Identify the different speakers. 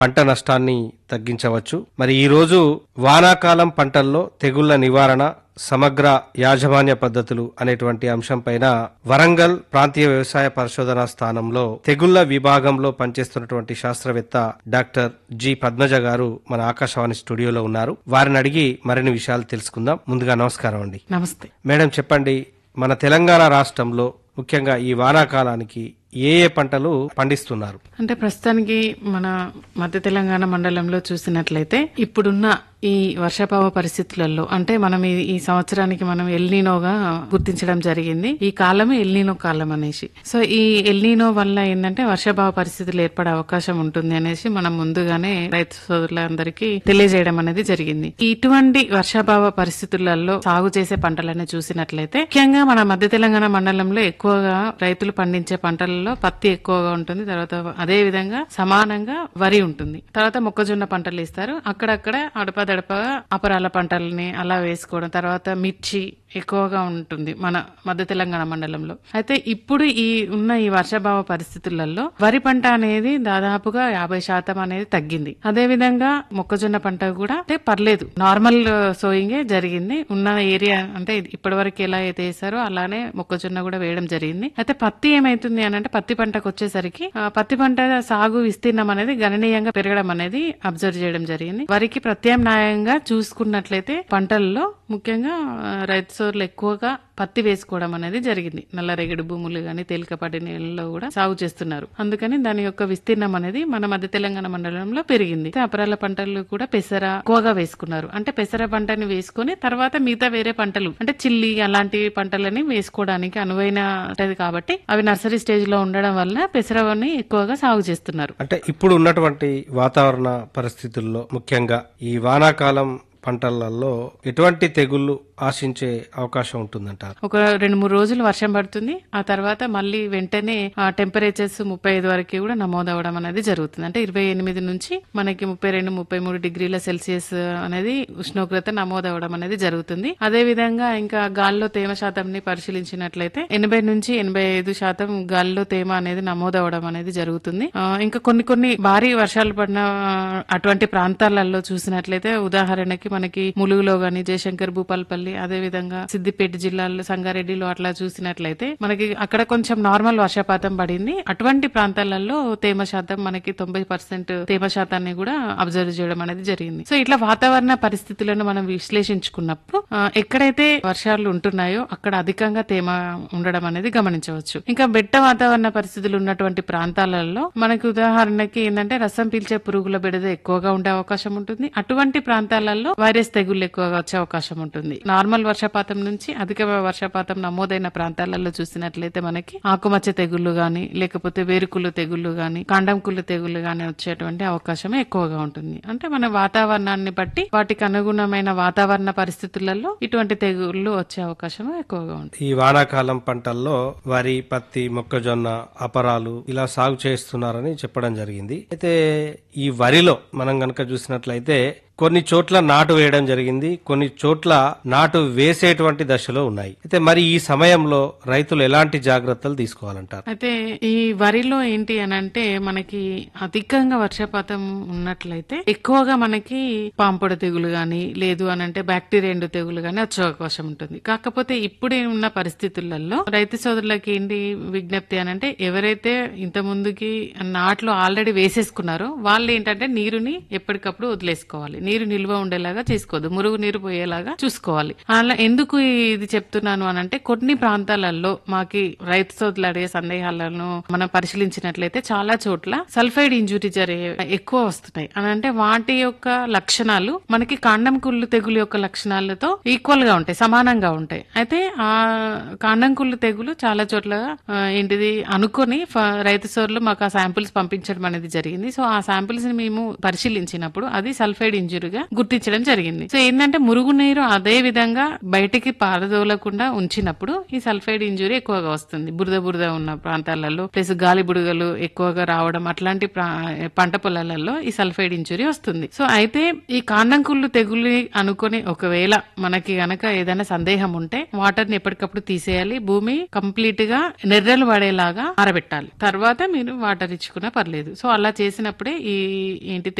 Speaker 1: పంట నష్టాన్ని తగ్గించవచ్చు మరి ఈ రోజు వానాకాలం పంటల్లో తెగుళ్ల నివారణ సమగ్ర యాజమాన్య పద్ధతులు అనేటువంటి అంశంపైన వరంగల్ ప్రాంతీయ వ్యవసాయ పరిశోధనా స్థానంలో తెగుళ్ల విభాగంలో పనిచేస్తున్నటువంటి శాస్త్రవేత్త డాక్టర్ జి పద్మజ గారు మన ఆకాశవాణి స్టూడియోలో ఉన్నారు వారిని అడిగి మరిన్ని విషయాలు తెలుసుకుందాం ముందుగా నమస్కారం అండి
Speaker 2: నమస్తే
Speaker 1: మేడం చెప్పండి మన తెలంగాణ రాష్ట్రంలో ముఖ్యంగా ఈ వానాకాలానికి ఏ ఏ పంటలు పండిస్తున్నారు
Speaker 2: అంటే ప్రస్తుతానికి మన మధ్య తెలంగాణ మండలంలో చూసినట్లయితే ఇప్పుడున్న ఈ వర్షాభావ పరిస్థితులలో అంటే మనం ఈ ఈ సంవత్సరానికి మనం ఎల్నీనోగా గుర్తించడం జరిగింది ఈ కాలమే ఎల్నీనో కాలం అనేసి సో ఈ ఎల్నీనో వల్ల ఏంటంటే వర్షాభావ పరిస్థితులు ఏర్పడే అవకాశం ఉంటుంది అనేసి మనం ముందుగానే రైతు సోదరులందరికీ తెలియజేయడం అనేది జరిగింది ఇటువంటి వర్షాభావ పరిస్థితులలో సాగు చేసే పంటలని చూసినట్లయితే ముఖ్యంగా మన మధ్య తెలంగాణ మండలంలో ఎక్కువగా రైతులు పండించే పంటలలో పత్తి ఎక్కువగా ఉంటుంది తర్వాత అదే విధంగా సమానంగా వరి ఉంటుంది తర్వాత మొక్కజొన్న పంటలు ఇస్తారు అక్కడక్కడ అడపదడపగా అపరాల పంటలని అలా వేసుకోవడం తర్వాత మిర్చి ఎక్కువగా ఉంటుంది మన మధ్య తెలంగాణ మండలంలో అయితే ఇప్పుడు ఈ ఉన్న ఈ వర్షాభావ పరిస్థితులలో వరి పంట అనేది దాదాపుగా యాభై శాతం అనేది తగ్గింది అదే విధంగా మొక్కజొన్న పంట కూడా అంటే పర్లేదు నార్మల్ సోయింగే జరిగింది ఉన్న ఏరియా అంటే ఇప్పటి వరకు ఎలా అయితే వేసారో అలానే మొక్కజొన్న కూడా వేయడం జరిగింది అయితే పత్తి ఏమైతుంది అని అంటే పత్తి పంటకు వచ్చేసరికి ఆ, పత్తి పంట సాగు విస్తీర్ణం అనేది గణనీయంగా పెరగడం అనేది అబ్జర్వ్ చేయడం జరిగింది వరికి ప్రత్యామ్నాయంగా చూసుకున్నట్లయితే పంటల్లో ముఖ్యంగా ఆ, రైతు సోర్లు ఎక్కువగా పత్తి వేసుకోవడం అనేది జరిగింది నల్లరేగడి భూములు గాని తేలికపాటి నేలలో కూడా సాగు చేస్తున్నారు అందుకని దాని యొక్క విస్తీర్ణం అనేది మన మధ్య తెలంగాణ మండలంలో పెరిగింది అయితే అపరాల పంటలు కూడా పెసర ఎక్కువగా వేసుకున్నారు అంటే పెసర పంటని వేసుకొని తర్వాత మిగతా వేరే పంటలు అంటే చిల్లి అలాంటి పంటలని వేసుకోవడానికి అనువైన ఉంటది కాబట్టి అవి నర్సరీ స్టేజ్ లో ఉండడం వల్ల పెసరని ఎక్కువగా సాగు చేస్తున్నారు
Speaker 1: అంటే ఇప్పుడు ఉన్నటువంటి వాతావరణ పరిస్థితుల్లో ముఖ్యంగా ఈ వానాకాలం పంటలలో ఎటువంటి తెగుళ్లు ఆశించే అవకాశం ఉంటుందంటారు
Speaker 2: ఒక రెండు మూడు రోజులు వర్షం పడుతుంది ఆ తర్వాత మళ్ళీ వెంటనే ఆ టెంపరేచర్స్ ముప్పై ఐదు వరకు కూడా నమోదవడం అనేది జరుగుతుంది అంటే ఇరవై ఎనిమిది నుంచి మనకి ముప్పై రెండు ముప్పై మూడు డిగ్రీల సెల్సియస్ అనేది ఉష్ణోగ్రత నమోదవడం అనేది జరుగుతుంది అదే విధంగా ఇంకా గాల్లో తేమ శాతంని పరిశీలించినట్లయితే ఎనభై నుంచి ఎనభై ఐదు శాతం గాల్లో తేమ అనేది నమోదవడం అనేది జరుగుతుంది ఆ, ఇంకా కొన్ని కొన్ని భారీ వర్షాలు పడిన ఆ, అటువంటి ప్రాంతాలలో చూసినట్లయితే ఉదాహరణకి మనకి ములుగులో గాని జయశంకర్ భూపాల్పల్లి అదే విధంగా సిద్దిపేట జిల్లాలో సంగారెడ్డిలో అట్లా చూసినట్లయితే మనకి అక్కడ కొంచెం నార్మల్ వర్షపాతం పడింది అటువంటి ప్రాంతాలలో తేమ శాతం మనకి తొంభై పర్సెంట్ తేమ శాతాన్ని కూడా అబ్జర్వ్ చేయడం అనేది జరిగింది సో ఇట్లా వాతావరణ పరిస్థితులను మనం విశ్లేషించుకున్నప్పుడు ఆ, ఎక్కడైతే వర్షాలు ఉంటున్నాయో అక్కడ అధికంగా తేమ ఉండడం అనేది గమనించవచ్చు ఇంకా బెట్ట వాతావరణ పరిస్థితులు ఉన్నటువంటి ప్రాంతాలలో మనకి ఉదాహరణకి ఏంటంటే రసం పీల్చే పురుగుల బెడద ఎక్కువగా ఉండే అవకాశం ఉంటుంది అటువంటి ప్రాంతాలలో వైరస్ తెగుళ్ళు ఎక్కువగా వచ్చే అవకాశం ఉంటుంది నార్మల్ వర్షపాతం నుంచి అధిక వర్షపాతం నమోదైన ప్రాంతాలలో చూసినట్లయితే మనకి ఆకుమచ్చ తెగుళ్ళు గాని లేకపోతే వేరుకుళ్ళు తెగుళ్ళు గాని కాండం కుళ్ళు తెగుళ్ళు గాని వచ్చేటువంటి అవకాశమే ఎక్కువగా ఉంటుంది అంటే మన వాతావరణాన్ని బట్టి వాటికి అనుగుణమైన వాతావరణ పరిస్థితులలో ఇటువంటి తెగుళ్ళు వచ్చే అవకాశం ఎక్కువగా ఉంటుంది
Speaker 1: ఈ వానాకాలం పంటల్లో వరి పత్తి మొక్కజొన్న అపరాలు ఇలా సాగు చేస్తున్నారని చెప్పడం జరిగింది అయితే ఈ వరిలో మనం గనక చూసినట్లయితే కొన్ని చోట్ల నాటు వేయడం జరిగింది కొన్ని చోట్ల నాటు వేసేటువంటి దశలో ఉన్నాయి అయితే మరి ఈ సమయంలో రైతులు ఎలాంటి జాగ్రత్తలు తీసుకోవాలంటారు
Speaker 2: అయితే ఈ వరిలో ఏంటి అని అంటే మనకి అధికంగా వర్షపాతం ఉన్నట్లయితే ఎక్కువగా మనకి పాంపొడ తెగులు గాని లేదు అని అంటే బ్యాక్టీరియా ఎండు తెగులు గాని వచ్చే అవకాశం ఉంటుంది కాకపోతే ఇప్పుడే ఉన్న పరిస్థితులలో రైతు సోదరులకి ఏంటి విజ్ఞప్తి అని అంటే ఎవరైతే ఇంత ముందుకి నాట్లు ఆల్రెడీ వేసేసుకున్నారో వాళ్ళు ఏంటంటే నీరుని ఎప్పటికప్పుడు వదిలేసుకోవాలి నీరు నిల్వ ఉండేలాగా చేసుకోవద్దు మురుగు నీరు పోయేలాగా చూసుకోవాలి అలా ఎందుకు ఇది చెప్తున్నాను అని అంటే కొన్ని ప్రాంతాలలో మాకి రైతు సోదరులు అడిగే సందేహాలను మనం పరిశీలించినట్లయితే చాలా చోట్ల సల్ఫైడ్ ఇంజురీ జరిగే ఎక్కువ వస్తున్నాయి అని అంటే వాటి యొక్క లక్షణాలు మనకి కాండం కుళ్ళు తెగులు యొక్క లక్షణాలతో ఈక్వల్ గా ఉంటాయి సమానంగా ఉంటాయి అయితే ఆ కాండం కుళ్ళు తెగులు చాలా చోట్ల ఆ, ఏంటిది అనుకొని ఫ- రైతు సోర్లు మాకు ఆ శాంపిల్స్ పంపించడం అనేది జరిగింది సో ఆ శాంపిల్స్ ని మేము పరిశీలించినప్పుడు అది సల్ఫైడ్ ఇంజురీ ఇంజురీగా గుర్తించడం జరిగింది సో ఏంటంటే మురుగునీరు అదే విధంగా బయటికి పారదోలకుండా ఉంచినప్పుడు ఈ సల్ఫైడ్ ఇంజురీ ఎక్కువగా వస్తుంది బురద బురద ఉన్న ప్రాంతాలలో ప్లస్ గాలి బుడగలు ఎక్కువగా రావడం అట్లాంటి ప్రా- పంట పొలాలలో ఈ సల్ఫైడ్ ఇంజురీ వస్తుంది సో అయితే ఈ కాండం కుళ్ళు తెగులు అనుకొని ఒకవేళ మనకి గనక ఏదైనా సందేహం ఉంటే వాటర్ ని ఎప్పటికప్పుడు తీసేయాలి భూమి కంప్లీట్ గా నెర్రలు పడేలాగా ఆరబెట్టాలి తర్వాత మీరు వాటర్ ఇచ్చుకున్నా పర్లేదు సో అలా చేసినప్పుడే ఈ ఏంటి